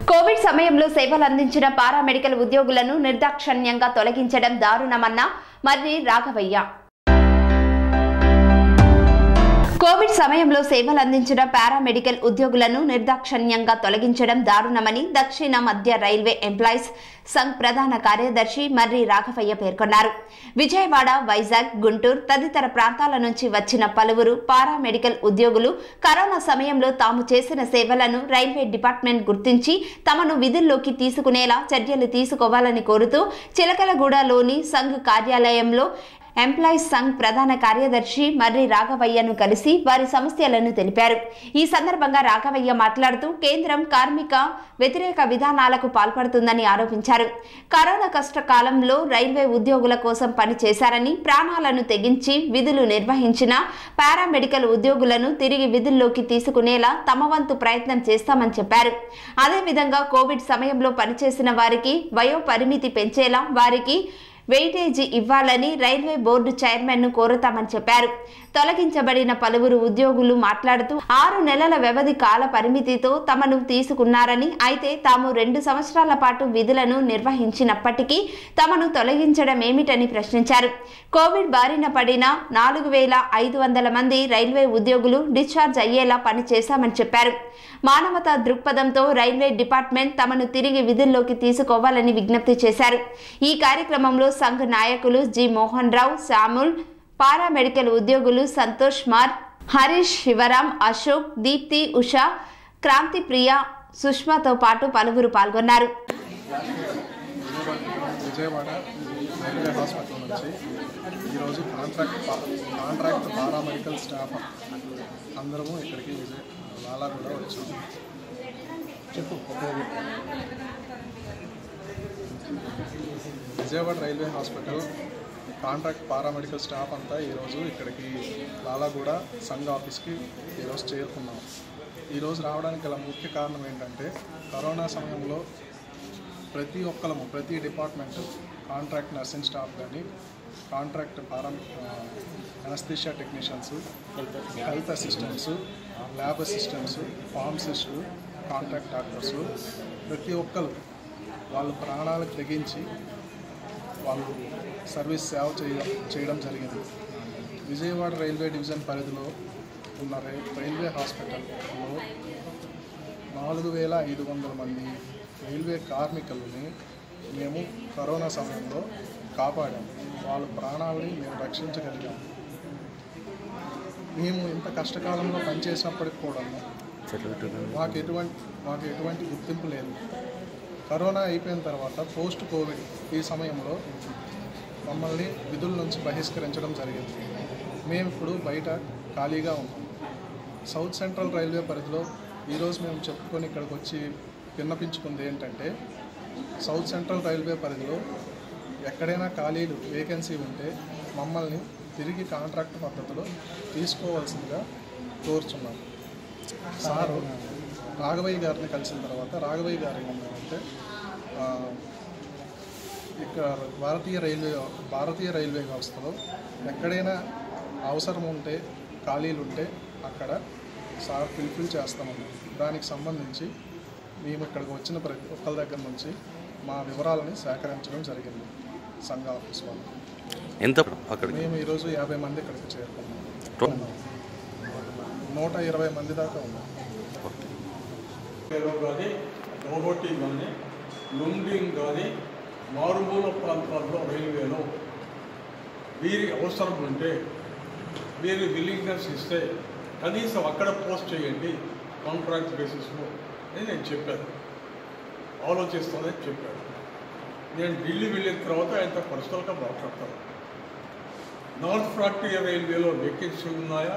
Covid సమయంలో సేవలు అందించిన పారామెడికల్ ఉద్యోగులను నిర్దాక్షణ్యంగా తొలగించడం దారుణమన్న మర్రి రాఘవయ్య కోవిడ్ సమయంలో సేవలు అందించిన పారామెడికల్ ఉద్యోగులను నిర్దాక్షణ్యంగా తొలగించడం దారుణమని దక్షిణ మధ్య రైల్వే ఎంప్లాయీస్ సంఘ్ ప్రధాన కార్యదర్శి మర్రి రాఘవయ్య పేర్కొన్నారు విజయవాడ వైజాగ్ గుంటూరు తదితర ప్రాంతాల నుంచి వచ్చిన పలువురు పారామెడికల్ ఉద్యోగులు కరోనా సమయంలో తాము చేసిన సేవలను రైల్వే డిపార్ట్మెంట్ గుర్తించి తమను విధుల్లోకి తీసుకునేలా చర్యలు తీసుకోవాలని కోరుతూ చిలకలగూడలోని సంఘ్ కార్యాలయంలో ఎంప్లాయీస్ సంఘ్ ప్రధాన కార్యదర్శి మర్రి రాఘవయ్యను కలిసి వారి సమస్యలను తెలిపారు ఈ సందర్భంగా రాఘవయ్య మాట్లాడుతూ కేంద్రం కార్మిక వ్యతిరేక విధానాలకు పాల్పడుతుందని ఆరోపించారు కరోనా కష్టకాలంలో రైల్వే ఉద్యోగుల కోసం పనిచేశారని ప్రాణాలను తెగించి విధులు నిర్వహించిన పారామెడికల్ ఉద్యోగులను తిరిగి విధుల్లోకి తీసుకునేలా తమ వంతు ప్రయత్నం చేస్తామని చెప్పారు అదేవిధంగా కోవిడ్ సమయంలో పనిచేసిన వారికి వయో పరిమితి పెంచేలా వారికి వెయిటేజీ ఇవ్వాలని రైల్వే బోర్డు చైర్మన్ ను కోరుతామని చెప్పారు తొలగించబడిన పలువురు ఉద్యోగులు మాట్లాడుతూ ఆరు నెలల వ్యవధి కాల పరిమితితో తమను తీసుకున్నారని అయితే తాము రెండు సంవత్సరాల పాటు విధులను నిర్వహించినప్పటికీ తమను తొలగించడం ఏమిటని ప్రశ్నించారు కోవిడ్ బారిన పడిన నాలుగు వేల ఐదు వందల మంది రైల్వే ఉద్యోగులు డిశ్చార్జ్ అయ్యేలా పనిచేశామని చెప్పారు మానవతా దృక్పథంతో రైల్వే డిపార్ట్మెంట్ తమను తిరిగి విధుల్లోకి తీసుకోవాలని విజ్ఞప్తి చేశారు ఈ కార్యక్రమంలో సంఘ నాయకులు G Mohan Rao Samuel paramedical ఉద్యోగులు సంతోష్ మార్ హరీష్ శివరాం అశోక్ దీప్తి ఉషా క్రాంతి ప్రియ సుష్మాతో పాటు పలువురు పాల్గొన్నారు విజయవాడ రైల్వే హాస్పిటల్ నుంచి ఈరోజు కాంట్రాక్ట్ పా- కాంట్రాక్ట్ పారామెడికల్ స్టాఫ్ అందరము ఇక్కడికి విజయ లాలా కూడా వచ్చాము చెప్పు Vijayawada railway hospital contract paramedical staff అంతా ఈరోజు ఇక్కడికి లాలాగూడ సంఘ ఆఫీస్కి ఈరోజు చేరుకున్నాం ఈరోజు రావడానికి గల ముఖ్య కారణం ఏంటంటే కరోనా సమయంలో ప్రతి ఒక్కరము ప్రతి డిపార్ట్మెంట్ కాంట్రాక్ట్ నర్సింగ్ స్టాఫ్ కానీ కాంట్రాక్ట్ పారం anaesthesia technicians health assistants lab assistants pharmacist contract doctors ప్రతి ఒక్కరు వాళ్ళ ప్రాణాలకు తెగించి వాళ్ళు సర్వీస్ సేవ చేయ చేయడం జరిగింది విజయవాడ రైల్వే డివిజన్ పరిధిలో ఉన్న రై రైల్వే హాస్పిటల్లో నాలుగు వేల ఐదు వందల మంది రైల్వే కార్మికులని మేము కరోనా సమయంలో కాపాడాము వాళ్ళ ప్రాణాలని మేము రక్షించగలిగాము మేము ఇంత కష్టకాలంలో పనిచేసినప్పటికి కూడా మాకు ఎటువంటి మాకు ఎటువంటి గుర్తింపు లేదు కరోనా అయిపోయిన తర్వాత పోస్ట్ కోవిడ్ ఈ సమయంలో మమ్మల్ని విధుల నుంచి బహిష్కరించడం జరిగింది మేము ఇప్పుడు బయట ఖాళీగా ఉన్నాం సౌత్ సెంట్రల్ రైల్వే పరిధిలో ఈరోజు మేము చెప్పుకొని ఇక్కడికి వచ్చి విన్నపించుకుంది ఏంటంటే సౌత్ సెంట్రల్ రైల్వే పరిధిలో ఎక్కడైనా ఖాళీలు వేకెన్సీ ఉంటే మమ్మల్ని తిరిగి కాంట్రాక్ట్ పద్ధతిలో తీసుకోవాల్సిందిగా కోరుచున్నాం సారు రాఘవయ్య గారిని కలిసిన తర్వాత రాఘవయ్య గారు ఏమన్నారంటే ఆ, ఇక్కడ భారతీయ రైల్వే భారతీయ రైల్వే వ్యవస్థలో ఎక్కడైనా అవసరం ఉంటే ఖాళీలు ఉంటే అక్కడ సార్ ఫిల్ఫిల్ చేస్తామన్నారు దానికి సంబంధించి మేము ఇక్కడికి వచ్చిన ప్రతి ఒక్కరి దగ్గర నుంచి మా వివరాలని సేకరించడం జరిగింది సంఘ ఆఫీస్ వాళ్ళు ఎంత అక్కడికి మేము ఈరోజు యాభై మంది ఇక్కడికి చేరుకున్నాం నూట ఇరవై మంది దాకా ఉన్నాం రైల్వేలో కానీ రోబోటీ కానీ లుండింగ్ కానీ మారుమూల ప్రాంతాల్లో రైల్వేలో వీరి అవసరం ఉంటే వీరి విల్లింగ్నెస్ ఇస్తే కనీసం అక్కడ పోస్ట్ చేయండి కాంట్రాక్ట్ బేసిస్లో అని నేను చెప్పాను ఆలోచిస్తానని చెప్పాను నేను ఢిల్లీ వెళ్ళిన తర్వాత ఆయనతో పర్సనల్గా మాట్లాడతాను నార్త్ ఫ్రాంటియర్ రైల్వేలో వేకెన్సీ ఉన్నాయా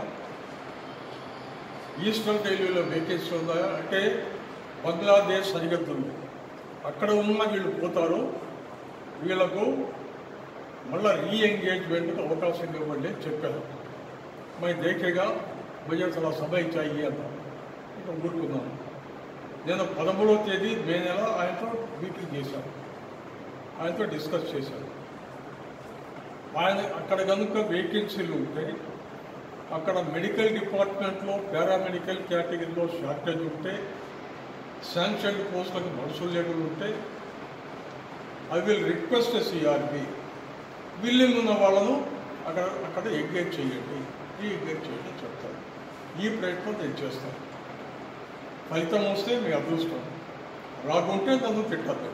ఈస్టర్న్ రైల్వేలో వేకెన్సీ ఉన్నాయా అంటే బంగ్లాదేశ్ సరిహద్దు ఉంది అక్కడ ఉన్న వీళ్ళు పోతారు వీళ్ళకు మళ్ళీ రీఎంగేజ్మెంట్కి అవకాశం ఇవ్వండి అని చెప్పారు मैं देखेगा मुझे थोड़ा समय चाहिए అన్నా ఇంకా ఊరుకున్నాను నేను పదమూడవ తేదీ మే నెల ఆయనతో మీటింగ్ చేశాను ఆయనతో డిస్కస్ చేశాను ఆయన అక్కడ కనుక వేకెన్సీలు ఉంటాయి అక్కడ మెడికల్ డిపార్ట్మెంట్లో పారామెడికల్ కేటగిరీలో షార్టేజ్ ఉంటే శాంక్షన్ పోస్టులకు మనుషులు లేకుండా ఉంటే I will request CRB willing ఉన్న వాళ్ళను అక్కడ అక్కడ ఎంగేజ్ చేయండి ఈ ఎంగేజ్ చేయండి అని చెప్తాను ఈ ప్రయత్నం నేను చేస్తాను ఫలితం వస్తే మీ అదృష్టం రాకుంటే నన్ను తిట్టద్దు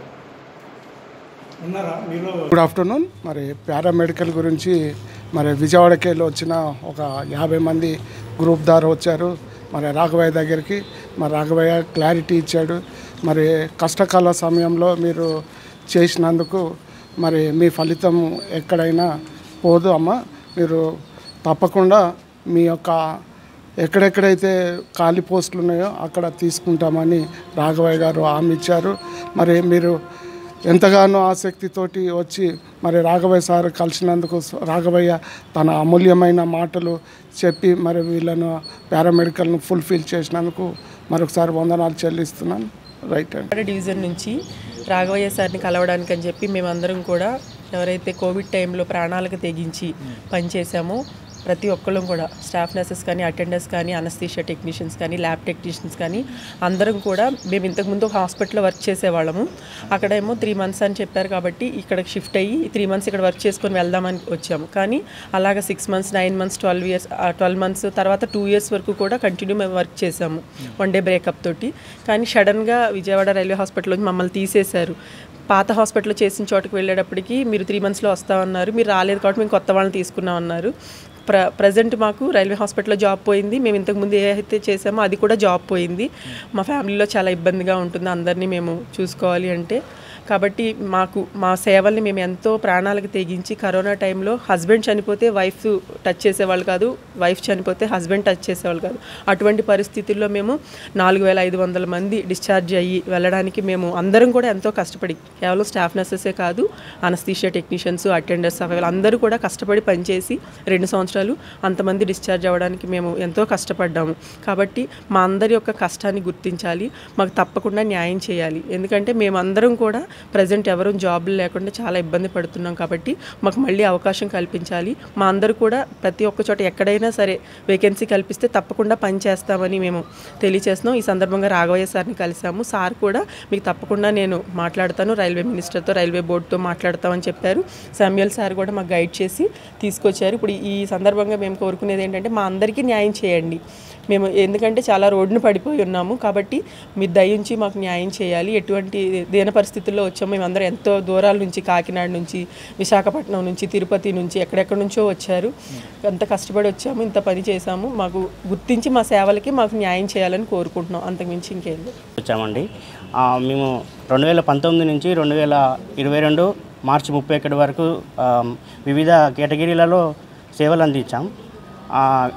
ఉన్నారా మీరు గుడ్ ఆఫ్టర్నూన్ మరి పారామెడికల్ గురించి మరి విజయవాడకి వెళ్ళి వచ్చిన ఒక యాభై మంది గ్రూప్ ద్వారా వచ్చారు మరి రాఘవయ్య దగ్గరికి మరి రాఘవయ్య క్లారిటీ ఇచ్చాడు మరి కష్టకాల సమయంలో మీరు చేసినందుకు మరి మీ ఫలితం ఎక్కడైనా పోదు అమ్మ మీరు తప్పకుండా మీ యొక్క ఎక్కడెక్కడైతే ఖాళీ పోస్టులు ఉన్నాయో అక్కడ తీసుకుంటామని రాఘవయ్య గారు హామీ ఇచ్చారు మరి మీరు ఎంతగానో ఆసక్తితోటి వచ్చి మరి రాఘవయ్య సార్ కలిసినందుకు రాఘవయ్య తన అమూల్యమైన మాటలు చెప్పి మరి వీళ్ళను పారామెడికల్ను ఫుల్ఫిల్ చేసినందుకు మరొకసారి వందనాలు చెల్లిస్తున్నాను రైట్ అండి విజయవాడ డివిజన్ నుంచి రాఘవయ్య సార్ని కలవడానికి అని చెప్పి మేమందరం కూడా ఎవరైతే కోవిడ్ టైంలో ప్రాణాలకు తెగించి పనిచేసామో ప్రతి ఒక్కళ్ళం కూడా స్టాఫ్ నర్సెస్ కానీ అటెండర్స్ కానీ అనస్థీషియా టెక్నీషియన్స్ కానీ ల్యాబ్ టెక్నీషియన్స్ కానీ అందరం కూడా మేము ఇంతకుముందు ఒక హాస్పిటల్లో వర్క్ చేసేవాళ్ళము అక్కడేమో త్రీ మంత్స్ అని చెప్పారు కాబట్టి ఇక్కడికి షిఫ్ట్ అయ్యి త్రీ మంత్స్ ఇక్కడ వర్క్ చేసుకొని వెళ్దామని వచ్చాము కానీ అలాగ six months nine months twelve years twelve months తర్వాత టూ ఇయర్స్ వరకు కూడా కంటిన్యూ మేము వర్క్ చేసాము వన్ డే బ్రేకప్ తోటి కానీ సడన్గా విజయవాడ రైల్వే హాస్పిటల్లో మమ్మల్ని తీసేశారు పాత హాస్పిటల్లో చేసిన చోటుకు వెళ్ళేటప్పటికి మీరు త్రీ మంత్స్లో వస్తామన్నారు మీరు రాలేదు కాబట్టి మేము కొత్త వాళ్ళని తీసుకున్నామన్నారు ప్ర ప్రజెంట్ మాకు రైల్వే హాస్పిటల్లో జాబ్ పోయింది మేము ఇంతకుముందు ఏ అయితే చేసామో అది కూడా జాబ్ పోయింది మా ఫ్యామిలీలో చాలా ఇబ్బందిగా ఉంటుంది అందరినీ మేము చూసుకోవాలి అంటే కాబట్టి మాకు మా సేవల్ని మేము ఎంతో ప్రాణాలకు తెగించి కరోనా టైంలో హస్బెండ్ చనిపోతే వైఫ్ టచ్ చేసేవాళ్ళు కాదు వైఫ్ చనిపోతే హస్బెండ్ టచ్ చేసేవాళ్ళు కాదు అటువంటి పరిస్థితుల్లో మేము నాలుగు వేల ఐదు వందల మంది డిశ్చార్జ్ అయ్యి వెళ్ళడానికి మేము అందరం కూడా ఎంతో కష్టపడి కేవలం స్టాఫ్ నర్సెసే కాదు అనస్థీషియా టెక్నీషియన్స్ అటెండర్స్ అందరూ కూడా కష్టపడి పనిచేసి రెండు సంవత్సరాలు అంతమంది డిశ్చార్జ్ అవ్వడానికి మేము ఎంతో కష్టపడ్డాము కాబట్టి మా అందరి యొక్క కష్టాన్ని గుర్తించాలి మాకు తప్పకుండా న్యాయం చేయాలి ఎందుకంటే మేమందరం కూడా ప్రజెంట్ ఎవరూ జాబ్లు లేకుండా చాలా ఇబ్బంది పడుతున్నాం కాబట్టి మాకు మళ్ళీ అవకాశం కల్పించాలి మా అందరూ కూడా ప్రతి ఒక్క చోట ఎక్కడైనా సరే వేకెన్సీ కల్పిస్తే తప్పకుండా పని చేస్తామని మేము తెలియచేస్తున్నాం ఈ సందర్భంగా రాఘవయ్య సార్ని కలిసాము సార్ కూడా మీకు తప్పకుండా నేను మాట్లాడతాను రైల్వే మినిస్టర్తో రైల్వే బోర్డుతో మాట్లాడతామని చెప్పారు సామ్యుల్ సార్ కూడా మాకు గైడ్ చేసి తీసుకొచ్చారు ఇప్పుడు ఈ సందర్భంగా మేము కోరుకునేది ఏంటంటే మా అందరికీ న్యాయం చేయండి మేము ఎందుకంటే చాలా రోడ్డున పడిపోయి ఉన్నాము కాబట్టి మీరు దయించి మాకు న్యాయం చేయాలి ఎటువంటి దేన పరిస్థితుల్లో వచ్చాము మేమందరం ఎంతో దూరాల నుంచి కాకినాడ నుంచి విశాఖపట్నం నుంచి తిరుపతి నుంచి ఎక్కడెక్కడి నుంచో వచ్చారు అంత కష్టపడి వచ్చాము ఇంత పని చేశాము మాకు గుర్తించి మా సేవలకి మాకు న్యాయం చేయాలని కోరుకుంటున్నాం అంతకుమించి ఇంకేం లేదు వచ్చామండి ఆ, మేము రెండు వేల పంతొమ్మిది నుంచి రెండు వేల ఇరవై రెండు మార్చి ముప్పై ఒకటి వరకు ఆ, వివిధ కేటగిరీలలో సేవలు అందించాం ఆ,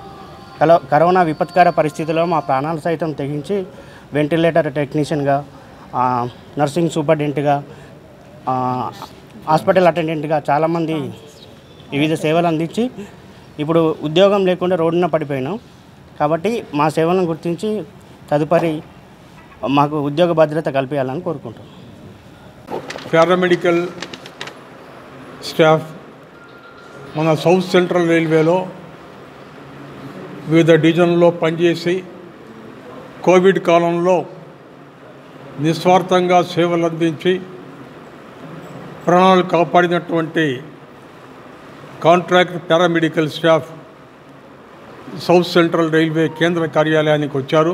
కలో కరోనా విపత్కర పరిస్థితుల్లో మా ప్రాణాలు సైతం తెగించి వెంటిలేటర్ టెక్నీషియన్గా ఆ, నర్సింగ్ సూపరింటెండెంట్గా ఆ, హాస్పిటల్ అటెండెంట్గా చాలామంది వివిధ సేవలు అందించి ఇప్పుడు ఉద్యోగం లేకుండా రోడ్డున పడిపోయినాం కాబట్టి మా సేవలను గుర్తించి తదుపరి మాకు ఉద్యోగ భద్రత కల్పించాలని కోరుకుంటున్నాం పారామెడికల్ స్టాఫ్ మన సౌత్ సెంట్రల్ రైల్వేలో వివిధ డివిజన్లో పనిచేసి కోవిడ్ కాలంలో నిస్వార్థంగా సేవలు అందించి ప్రాణాలు కాపాడినటువంటి contract paramedical staff south central railway కేంద్ర కార్యాలయానికి వచ్చారు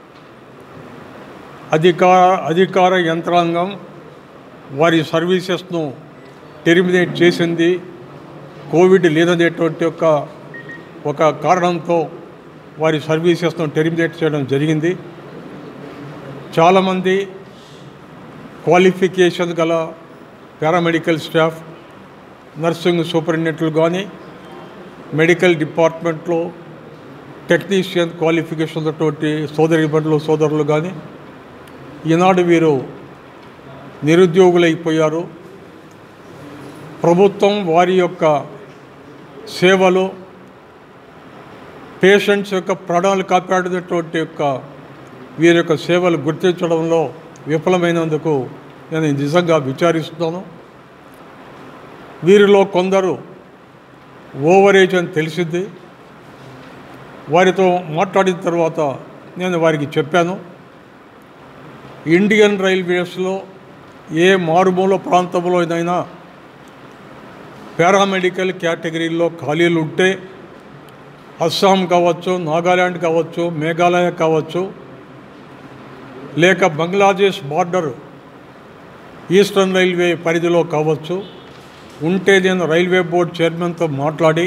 అధికార అధికార యంత్రాంగం వారి సర్వీసెస్ను టెర్మినేట్ చేసింది కోవిడ్ లేదనేటువంటి ఒక ఒక కారణంతో వారి సర్వీసెస్ను టెర్మినేట్ చేయడం జరిగింది చాలామంది క్వాలిఫికేషన్ గల పారామెడికల్ స్టాఫ్ నర్సింగ్ సూపరింటెండెంట్లు కానీ మెడికల్ డిపార్ట్మెంట్లో టెక్నీషియన్ క్వాలిఫికేషన్ ఉన్నటువంటి సోదరిమణులు సోదరులు కానీ ఈనాడు వీరు నిరుద్యోగులైపోయారు ప్రభుత్వం వారి యొక్క సేవలు పేషెంట్స్ యొక్క ప్రాణాలు కాపాడినటువంటి యొక్క వీరి యొక్క సేవలు గుర్తించడంలో విఫలమైనందుకు నేను నిజంగా విచారిస్తున్నాను వీరిలో కొందరు ఓవరేజ్ అని తెలిసింది వారితో మాట్లాడిన తర్వాత నేను వారికి చెప్పాను ఇండియన్ రైల్వేస్లో ఏ మారుమూల ప్రాంతంలో అయినా పారామెడికల్ కేటగిరీలో ఖాళీలు ఉంటే అస్సాం కావచ్చు నాగాల్యాండ్ కావచ్చు మేఘాలయ కావచ్చు లేక బంగ్లాదేశ్ బార్డర్ ఈస్టర్న్ రైల్వే పరిధిలో కావచ్చు ఉంటే నేను రైల్వే బోర్డు చైర్మన్తో మాట్లాడి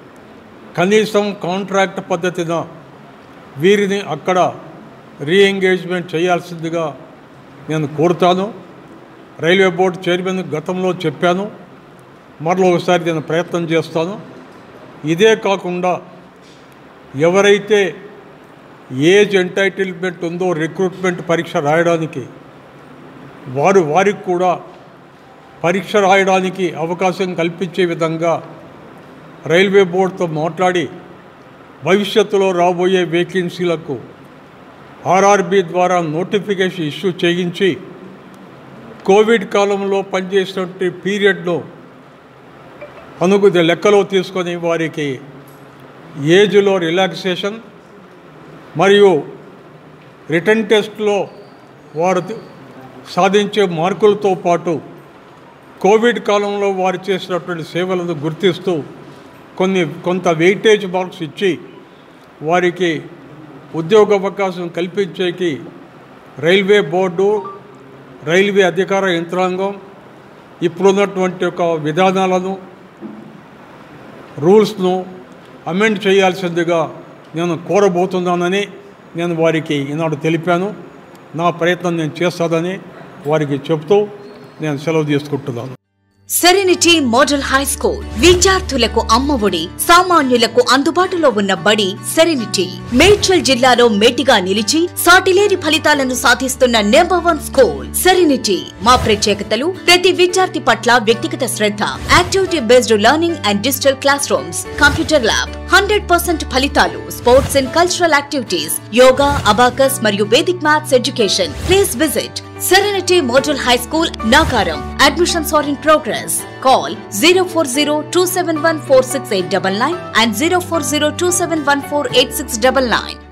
కనీసం కాంట్రాక్ట్ పద్ధతిన వీరిని అక్కడ రీఎంగేజ్మెంట్ చేయాల్సిందిగా నేను కోరుతాను రైల్వే బోర్డు చైర్మన్ గతంలో చెప్పాను మరలో ఒకసారి నేను ప్రయత్నం చేస్తాను ఇదే కాకుండా ఎవరైతే ఏజ్ ఎంటైటిల్మెంట్ ఉందో రిక్రూట్మెంట్ పరీక్ష రాయడానికి వారు వారికి కూడా పరీక్ష రాయడానికి అవకాశం కల్పించే విధంగా రైల్వే బోర్డుతో మాట్లాడి భవిష్యత్తులో రాబోయే వేకెన్సీలకు ఆర్ఆర్బి ద్వారా నోటిఫికేషన్ ఇష్యూ చేయించి కోవిడ్ కాలంలో పనిచేసినటువంటి పీరియడ్ను అనుకు లెక్కలో తీసుకొని వారికి ఏజ్లో రిలాక్సేషన్ మరియు రిటర్న్ టెస్ట్లో వారు తి- సాధించే మార్కులతో పాటు కోవిడ్ కాలంలో వారు చేసినటువంటి సేవలను గుర్తిస్తూ కొన్ని కొంత వెయిటేజ్ మార్క్స్ ఇచ్చి వారికి ఉద్యోగ అవకాశం కల్పించేకి రైల్వే బోర్డు రైల్వే అధికార యంత్రాంగం ఇప్పుడున్నటువంటి ఒక విధానాలను రూల్స్ను అమెండ్ చేయాల్సిందిగా నేను కోరబోతున్నానని నేను వారికి ఈనాడు తెలిపాను నా ప్రయత్నం నేను చేస్తానని వారికి చెప్తూ నేను సెలవు తీసుకుంటున్నాను సెరెనిటీ మోడల్ హై స్కూల్ విద్యార్థులకు అమ్మఒడి సామాన్యులకు అందుబాటులో ఉన్న బడి సెరెనిటీ మేడ్చల్ జిల్లాలో మేటిగా నిలిచి సాటిలేని ఫలితాలను సాధిస్తున్న నెంబర్ వన్ స్కూల్ సెరెనిటీ మా ప్రత్యేకతలు ప్రతి విద్యార్థి పట్ల వ్యక్తిగత శ్రద్ధ activity based learning and digital classrooms computer lab hundred percent ఫలితాలు sports and cultural activities yoga abacus మరియు Vedic maths education please visit Serenity Model High School, Nagaram. Admissions are in progress. Call 040 and 040 271 8699.